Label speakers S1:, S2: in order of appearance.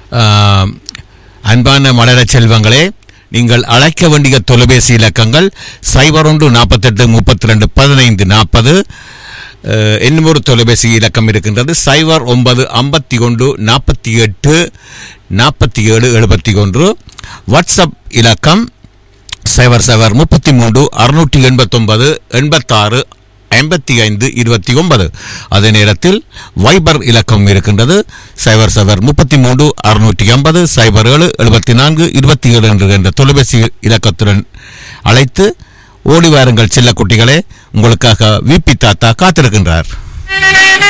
S1: ஆம், அன்பான மலர செல்வங்களே நீங்கள் அழைக்க வேண்டிய தொலைபேசி இலக்கங்கள் சைபர் ஒன்று நாற்பத்தெட்டு முப்பத்தி ரெண்டு பதினைந்து நாற்பது இன்னும் ஒரு தொலைபேசி இலக்கம் இருக்கின்றது சைபர் ஒன்பது ஐம்பத்தி ஒன்று நாற்பத்தி எட்டு நாற்பத்தி ஏழு எழுபத்தி ஒன்று வாட்ஸ்அப் இலக்கம் சைபர் சைபர் முப்பத்தி மூன்று அறுநூற்றி எண்பத்தொன்பது எண்பத்தாறு ஐம்பத்தி ஐந்து இருபத்தி ஒன்பது அதே நேரத்தில் வைபர் இலக்கம் இருக்கின்றது சைபர் சைபர் முப்பத்தி மூன்று அறுநூற்றி ஐம்பது சைபர் ஏழு எழுபத்தி நான்கு இருபத்தி ஏழு என்ற தொலைபேசி இலக்கத்துடன் அழைத்து ஓடி வாருங்கள் செல்ல குட்டிகளே உங்களுக்காக விபி தாத்தா காத்திருக்கின்றார்